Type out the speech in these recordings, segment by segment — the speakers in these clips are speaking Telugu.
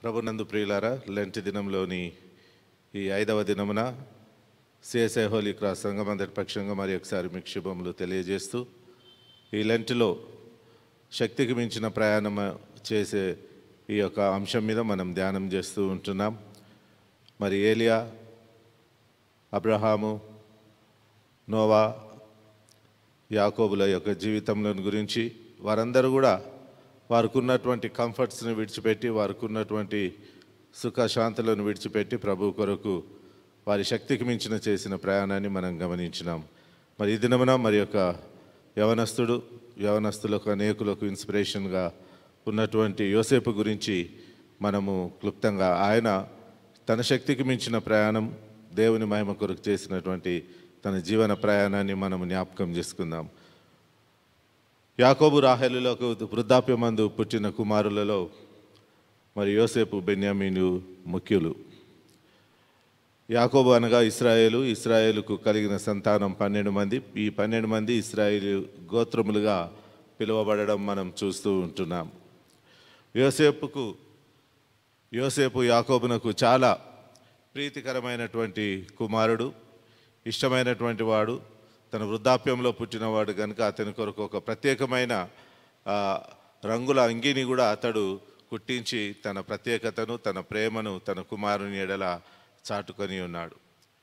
ప్రభునందు ప్రియులారా లెంటి దినంలోని ఈ ఐదవ దినమున సిఎస్ఐ హోలీ క్రాస్ సంఘం అందరి పక్షంగా మరి ఒకసారి మీకు శుభములు తెలియజేస్తూ ఈ లెంటిలో శక్తికి మించిన ప్రయాణం చేసే ఈ యొక్క అంశం మీద మనం ధ్యానం చేస్తూ ఉంటున్నాం మరి ఏలియా అబ్రహాము నోవా యాకోబుల యొక్క జీవితంలో గురించి వారందరూ కూడా వారికి ఉన్నటువంటి కంఫర్ట్స్ని విడిచిపెట్టి వారికి ఉన్నటువంటి సుఖ శాంతులను విడిచిపెట్టి ప్రభు కొరకు వారి శక్తికి మించిన చేసిన ప్రయాణాన్ని మనం గమనించినాం మరి ఈ దినమున మరి యొక్క యవనస్తుడు యవనస్తులకు అనేకులకు ఇన్స్పిరేషన్గా ఉన్నటువంటి యోసేపు గురించి మనము క్లుప్తంగా ఆయన తన శక్తికి మించిన ప్రయాణం దేవుని మహిమ కొరకు చేసినటువంటి తన జీవన ప్రయాణాన్ని మనం జ్ఞాపకం చేసుకుందాం యాకోబు రాహెలులకు వృద్ధాప్యమందు పుట్టిన కుమారులలో మరి యోసేపు బెన్యామీను ముఖ్యులు యాకోబు అనగా ఇస్రాయేలు ఇస్రాయేలుకు కలిగిన సంతానం పన్నెండు మంది ఈ పన్నెండు మంది ఇస్రాయేలు గోత్రములుగా పిలువబడడం మనం చూస్తూ ఉంటున్నాం యోసేపుకు యోసేపు యాకోబునకు చాలా ప్రీతికరమైనటువంటి కుమారుడు ఇష్టమైనటువంటి వాడు తన వృద్ధాప్యంలో పుట్టినవాడు కనుక అతని కొరకు ఒక ప్రత్యేకమైన ఆ, రంగుల అంగిని కూడా అతడు కుట్టించి తన ప్రత్యేకతను తన ప్రేమను తన కుమారుని ఎడల చాటుకొని ఉన్నాడు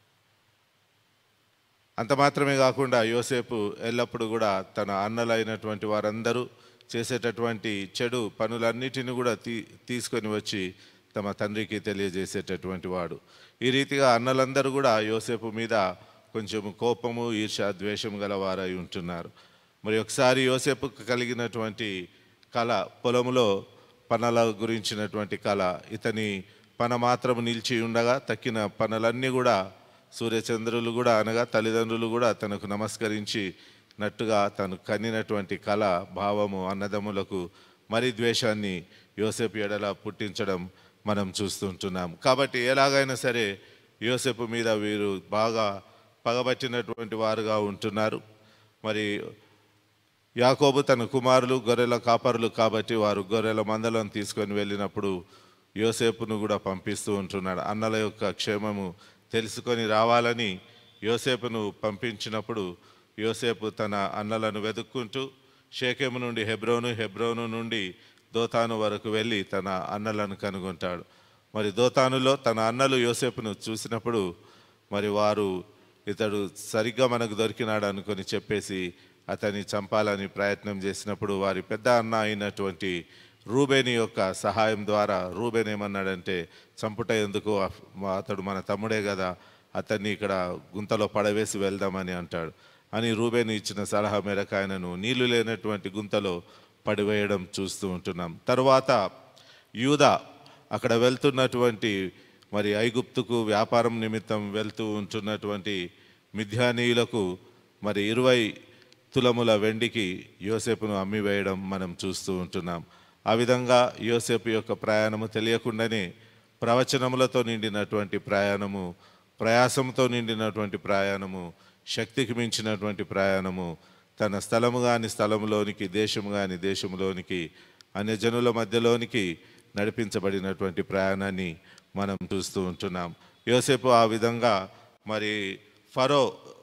అంత మాత్రమే కాకుండా యోసేపు ఎల్లప్పుడూ కూడా తన అన్నలైనటువంటి వారందరూ చేసేటటువంటి చెడు పనులన్నిటిని కూడా తీ తీసుకొని వచ్చి తమ తండ్రికి తెలియజేసేటటువంటి వాడు ఈ రీతిగా అన్నలందరూ కూడా యోసేపు మీద కొంచెం కోపము ఈర్ష ద్వేషం గల వారై ఉంటున్నారు మరి ఒకసారి యోసేపుకు కలిగినటువంటి కళ పొలంలో పనుల గురించినటువంటి కళ ఇతని పన మాత్రం నిలిచి ఉండగా తక్కిన పనులన్నీ కూడా సూర్యచంద్రులు కూడా అనగా తల్లిదండ్రులు కూడా తనకు నమస్కరించి నట్టుగా తను కనినటువంటి కళ భావము అన్నదమ్ములకు మరి ద్వేషాన్ని యోసేపు ఎడల పుట్టించడం మనం చూస్తుంటున్నాం కాబట్టి ఎలాగైనా సరే యోసేపు మీద వీరు బాగా పగబట్టినటువంటి వారుగా ఉంటున్నారు మరి యాకోబు తన కుమారులు గొర్రెల కాపరులు కాబట్టి వారు గొర్రెల మందలను తీసుకొని వెళ్ళినప్పుడు యోసేపును కూడా పంపిస్తూ ఉంటున్నాడు అన్నల యొక్క క్షేమము తెలుసుకొని రావాలని యోసేపును పంపించినప్పుడు యోసేపు తన అన్నలను వెతుక్కుంటూ షేకెము నుండి హెబ్రోను హెబ్రోను నుండి దోతాను వరకు వెళ్ళి తన అన్నలను కనుగొంటాడు మరి దోతానులో తన అన్నలు యోసేపును చూసినప్పుడు మరి వారు ఇతడు సరిగ్గా మనకు దొరికినాడు అనుకొని చెప్పేసి అతన్ని చంపాలని ప్రయత్నం చేసినప్పుడు వారి పెద్ద అన్న అయినటువంటి రూబేని యొక్క సహాయం ద్వారా రూబేన్ ఏమన్నాడంటే చంపుట ఎందుకు మా- అతడు మన తమ్ముడే కదా అతన్ని ఇక్కడ గుంతలో పడవేసి వెళ్దామని అంటాడు అని రూబేన్ ఇచ్చిన సలహా మేరకు ఆయనను నీళ్లు లేనటువంటి గుంతలో పడివేయడం చూస్తూ ఉంటున్నాం తర్వాత యూదా అక్కడ వెళ్తున్నటువంటి మరి ఐగుప్తుకు వ్యాపారం నిమిత్తం వెళ్తూ ఉంటున్నటువంటి మిథ్యానీయులకు మరి ఇరవై తులముల వెండికి యోసేపును అమ్మివేయడం మనం చూస్తూ ఉంటున్నాం ఆ విధంగా యోసేపు యొక్క ప్రయాణము తెలియకుండానే ప్రవచనములతో నిండినటువంటి ప్రయాణము ప్రయాసంతో నిండినటువంటి ప్రయాణము శక్తికి మించినటువంటి ప్రయాణము తన స్థలము కాని స్థలంలోనికి దేశము కాని దేశంలోనికి అన్య జనుల మధ్యలోనికి నడిపించబడినటువంటి ప్రయాణాన్ని మనం చూస్తూ ఉంటున్నాం యోసేపు ఆ విధంగా మరి ఫరో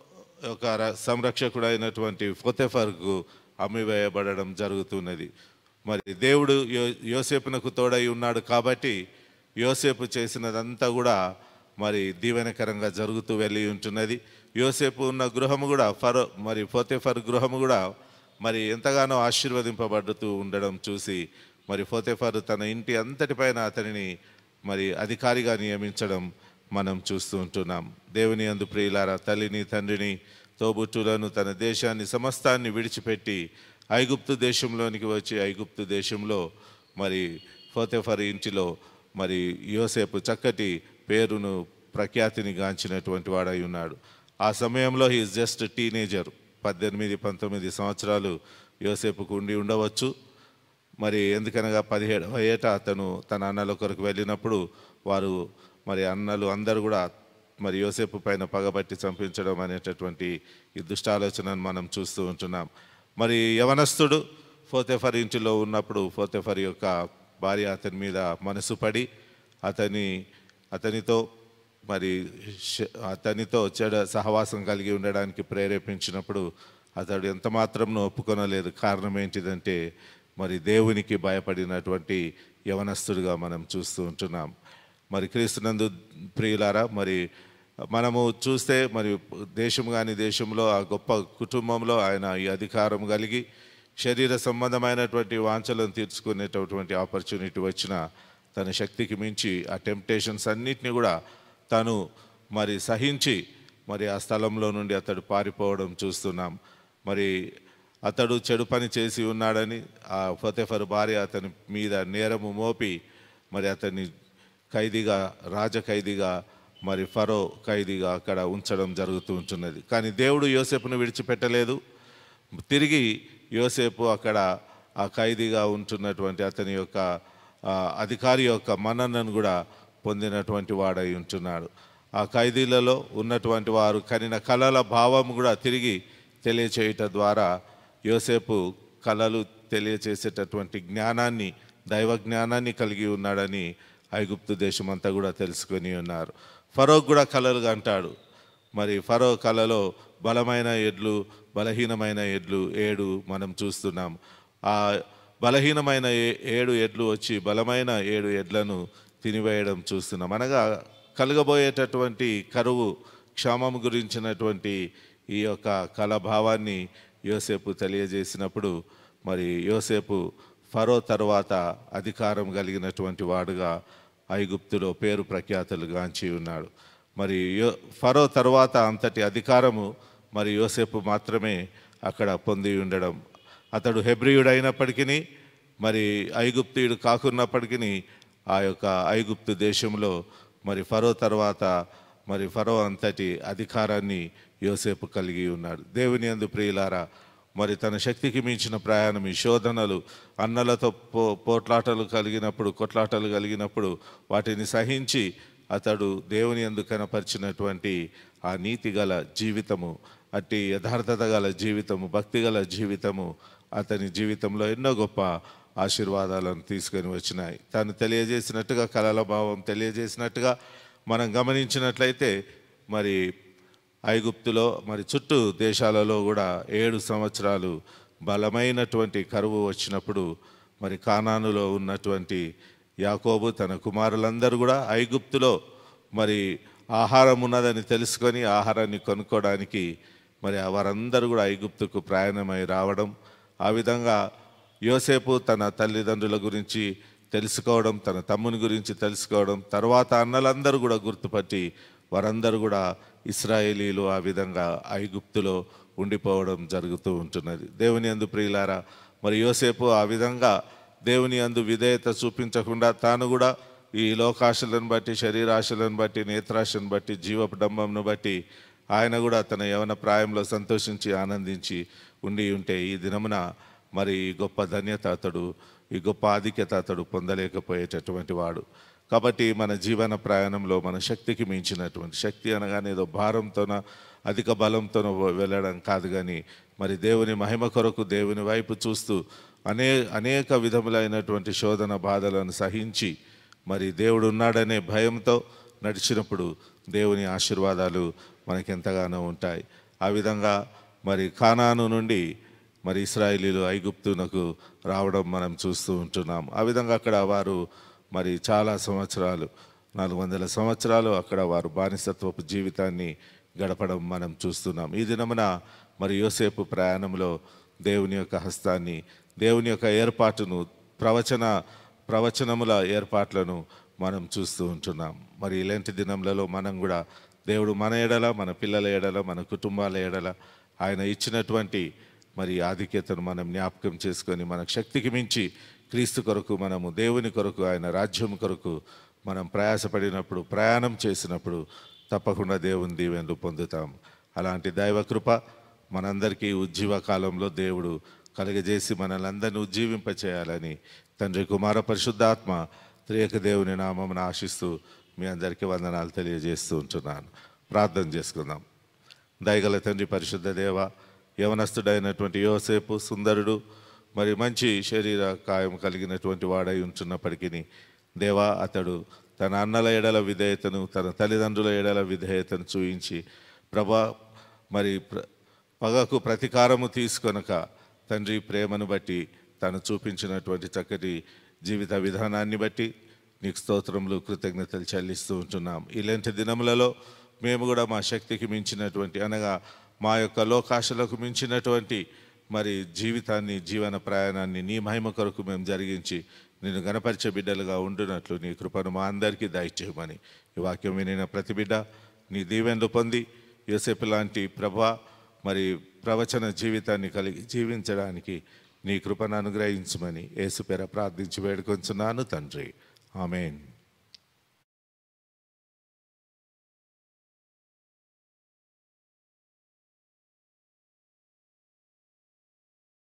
ఒక ర- సంరక్షకుడైనటువంటి ఫొతెఫర్కు అమ్మివేయబడడం జరుగుతున్నది మరి దేవుడు యో యోసేపునకు తోడై ఉన్నాడు కాబట్టి యోసేపు చేసినదంతా కూడా మరి దీవెనకరంగా జరుగుతూ వెళ్ళి ఉంటున్నది యోసేపు ఉన్న గృహము కూడా ఫరో మరి ఫోతెఫర్ గృహము కూడా మరి ఎంతగానో ఆశీర్వదింపబడుతూ ఉండడం చూసి మరి ఫోతెఫర్ తన ఇంటి అంతటిపైన అతనిని మరి అధికారిగా నియమించడం మనం చూస్తూ ఉంటున్నాం దేవుని అందు ప్రియులారా తల్లిని తండ్రిని తోబుట్టులను తన దేశాన్ని సమస్తాన్ని విడిచిపెట్టి ఐగుప్తు దేశంలోనికి వచ్చి ఐగుప్తు దేశంలో మరి ఫోతెఫర్ ఇంటిలో మరి యోసేపు చక్కటి పేరును ప్రఖ్యాతిని గాంచినటువంటి వాడై ఉన్నాడు ఆ సమయంలో హీఈస్ జస్ట్ టీనేజర్ పద్దెనిమిది పంతొమ్మిది సంవత్సరాలు యోసేపుకు ఉండి ఉండవచ్చు మరి ఎందుకనగా పదిహేడవ ఏట అతను తన అన్నల కొరకు వెళ్ళినప్పుడు వారు మరి అన్నలు అందరూ కూడా మరి యోసేపు పైన పగబట్టి చంపించడం అనేటటువంటి ఈ దుష్టాలోచనను మనం చూస్తూ ఉంటున్నాం మరి యవనస్తుడు ఫోతెఫర్ ఇంటిలో ఉన్నప్పుడు ఫోతెఫర్ యొక్క భార్య అతని మీద మనసు పడి అతని అతనితో మరి శ- అతనితో చెడ సహవాసం కలిగి ఉండడానికి ప్రేరేపించినప్పుడు అతడు ఎంత మాత్రం ఒప్పుకొనలేదు కారణం ఏంటిదంటే మరి దేవునికి భయపడినటువంటి యవనస్తుడిగా మనం చూస్తూ ఉంటున్నాం మరి క్రీస్తునందు ప్రియులారా మరి మనము చూస్తే మరి దేశం కాని దేశంలో ఆ గొప్ప కుటుంబంలో ఆయన ఈ అధికారం కలిగి శరీర సంబంధమైనటువంటి వాంఛలను తీర్చుకునేటటువంటి ఆపర్చునిటీ వచ్చిన తన శక్తికి మించి ఆ టెంప్టేషన్స్ అన్నిటిని కూడా తను మరి సహించి మరి ఆ స్థలంలో నుండి అతడు పారిపోవడం చూస్తున్నాం మరి అతడు చెడు పని చేసి ఉన్నాడని ఆ ఫతేఫర్ భార్య అతని మీద నేరము మోపి మరి అతన్ని ఖైదీగా రాజ ఖైదీగా మరి ఫరో ఖైదీగా అక్కడ ఉంచడం జరుగుతూ ఉంటున్నది కానీ దేవుడు యోసేపును విడిచిపెట్టలేదు తిరిగి యోసేపు అక్కడ ఆ ఖైదీగా ఉంటున్నటువంటి అతని యొక్క ఆ, అధికారి యొక్క మన్ననను కూడా పొందినటువంటి వాడై ఉంటున్నాడు ఆ ఖైదీలలో ఉన్నటువంటి వారు కనిన కళల భావం కూడా తిరిగి తెలియచేయట ద్వారా యోసేపు కళలు తెలియచేసేటటువంటి జ్ఞానాన్ని దైవ జ్ఞానాన్ని కలిగి ఉన్నాడని ఐగుప్తు దేశం అంతా కూడా తెలుసుకొని ఉన్నారు ఫరోక్ కూడా కళలు అంటాడు మరి ఫరో కళలో బలమైన ఎడ్లు బలహీనమైన ఎడ్లు ఏడు మనం చూస్తున్నాం ఆ బలహీనమైన ఏ- ఏడు ఎడ్లు వచ్చి బలమైన ఏడు ఎడ్లను తినివేయడం చూస్తున్నాం అనగా కలగబోయేటటువంటి కరువు క్షామం గురించినటువంటి ఈ యొక్క కళభావాన్ని యోసేపు తెలియజేసినప్పుడు మరి యోసేపు ఫరో తర్వాత అధికారం కలిగినటువంటి వాడుగా ఐగుప్తులో పేరు ప్రఖ్యాతులు గాంచి ఉన్నాడు మరి యో ఫరో తర్వాత అంతటి అధికారము మరి యోసేపు మాత్రమే అక్కడ పొంది ఉండడం అతడు హెబ్రియుడైనప్పటికీ మరి ఐగుప్తీయుడు కాకున్నప్పటికీ ఆ యొక్క ఐగుప్తు దేశంలో మరి ఫరో తర్వాత మరి ఫరో అంతటి అధికారాన్ని యోసేపు కలిగి ఉన్నాడు దేవుని అందు ప్రియులారా మరి తన శక్తికి మించిన ప్రయాణం ఈ శోధనలు అన్నలతో పో పోట్లాటలు కలిగినప్పుడు కొట్లాటలు కలిగినప్పుడు వాటిని సహించి అతడు దేవుని అందు కనపరిచినటువంటి ఆ నీతి గల జీవితము అట్టి యథార్థత గల జీవితము భక్తి గల జీవితము అతని జీవితంలో ఎన్నో గొప్ప ఆశీర్వాదాలను తీసుకొని వచ్చినాయి తాను తెలియజేసినట్టుగా కళల భావం తెలియజేసినట్టుగా మనం గమనించినట్లయితే మరి ఐగుప్తులో మరి చుట్టూ దేశాలలో కూడా ఏడు సంవత్సరాలు బలమైనటువంటి కరువు వచ్చినప్పుడు మరి కానానులో ఉన్నటువంటి యాకోబు తన కుమారులందరూ కూడా ఐగుప్తులో మరి ఆహారం ఉన్నదని తెలుసుకొని ఆహారాన్ని కొనుక్కోవడానికి మరి వారందరూ కూడా ఐగుప్తుకు ప్రయాణమై రావడం ఆ విధంగా యోసేపు తన తల్లిదండ్రుల గురించి తెలుసుకోవడం తన తమ్ముని గురించి తెలుసుకోవడం తర్వాత అన్నలందరూ కూడా గుర్తుపట్టి వారందరూ కూడా ఇస్రాయేలీలు ఆ విధంగా ఐగుప్తులో ఉండిపోవడం జరుగుతూ ఉంటున్నది దేవుని అందు ప్రియులారా మరి యోసేపు ఆ విధంగా దేవుని అందు విధేయత చూపించకుండా తాను కూడా ఈ లోకాశలను బట్టి శరీరాశలను బట్టి నేత్రాశను బట్టి జీవడంబంను బట్టి ఆయన కూడా తన యవన ప్రాయంలో సంతోషించి ఆనందించి ఉండి ఉంటే ఈ దినమున మరి ఈ గొప్ప ధన్యత అతడు ఈ గొప్ప ఆధిక్యత అతడు పొందలేకపోయేటటువంటి వాడు కాబట్టి మన జీవన ప్రయాణంలో మన శక్తికి మించినటువంటి శక్తి అనగానే ఏదో భారంతోన అధిక బలంతోనో వెళ్ళడం కాదు కానీ మరి దేవుని మహిమ కొరకు దేవుని వైపు చూస్తూ అనే అనేక విధములైనటువంటి శోధన బాధలను సహించి మరి దేవుడు ఉన్నాడనే భయంతో నడిచినప్పుడు దేవుని ఆశీర్వాదాలు మనకి ఎంతగానో ఉంటాయి ఆ విధంగా మరి కానాను నుండి మరి ఇస్రాయేలీలు ఐగుప్తునకు రావడం మనం చూస్తూ ఉంటున్నాం ఆ విధంగా అక్కడ వారు మరి చాలా సంవత్సరాలు నాలుగు వందల సంవత్సరాలు అక్కడ వారు బానిసత్వపు జీవితాన్ని గడపడం మనం చూస్తున్నాం ఈ దినమున మరి యోసేపు ప్రయాణంలో దేవుని యొక్క హస్తాన్ని దేవుని యొక్క ఏర్పాటును ప్రవచన ప్రవచనముల ఏర్పాట్లను మనం చూస్తూ ఉంటున్నాం మరి ఇలాంటి దినములలో మనం కూడా దేవుడు మన ఎడల మన పిల్లల ఎడల మన కుటుంబాల ఎడల ఆయన ఇచ్చినటువంటి మరి ఆధిక్యతను మనం జ్ఞాపకం చేసుకొని మన శక్తికి మించి క్రీస్తు కొరకు మనము దేవుని కొరకు ఆయన రాజ్యం కొరకు మనం ప్రయాసపడినప్పుడు ప్రయాణం చేసినప్పుడు తప్పకుండా దేవుని దీవెనలు పొందుతాం అలాంటి దైవ కృప మనందరికీ ఉజ్జీవ కాలంలో దేవుడు కలుగజేసి మనల్ని అందరినీ ఉజ్జీవింపచేయాలని తండ్రి కుమార పరిశుద్ధాత్మ త్రియక దేవుని నామమును ఆశిస్తూ మీ అందరికీ వందనాలు తెలియజేస్తూ ఉంటున్నాను ప్రార్థన చేసుకుందాం దయగల తండ్రి పరిశుద్ధ దేవ యవనస్తుడైనటువంటి యోసేపు సుందరుడు మరి మంచి శరీర కాయం కలిగినటువంటి వాడై ఉంటున్నప్పటికీ దేవా అతడు తన అన్నల ఎడల విధేయతను తన తల్లిదండ్రుల ఎడల విధేయతను చూయించి ప్రభా మరి ప్ర- పగకు ప్రతీకారము తీసుకొనక తండ్రి ప్రేమను బట్టి తను చూపించినటువంటి చక్కటి జీవిత విధానాన్ని బట్టి నీకు స్తోత్రములు కృతజ్ఞతలు చెల్లిస్తూ ఉంటున్నాం ఇలాంటి దినములలో మేము కూడా మా శక్తికి మించినటువంటి అనగా మా యొక్క లోకాశలకు మించినటువంటి మరి జీవితాన్ని జీవన ప్రయాణాన్ని నీ మహిమ కొరకు మేము జరిగించి నేను గణపరిచే బిడ్డలుగా ఉండునట్లు నీ కృపను మా అందరికీ దయచేయమని ఈ వాక్యం వినిన ప్రతి బిడ్డ నీ దీవెనలు పొంది యోసేపు లాంటి ప్రభా మరి ప్రవచన జీవితాన్ని కలిగి జీవించడానికి నీ కృపను అనుగ్రహించమని యేసు పేర ప్రార్థించి వేడుకొంచున్నాను తండ్రి ఆమెన్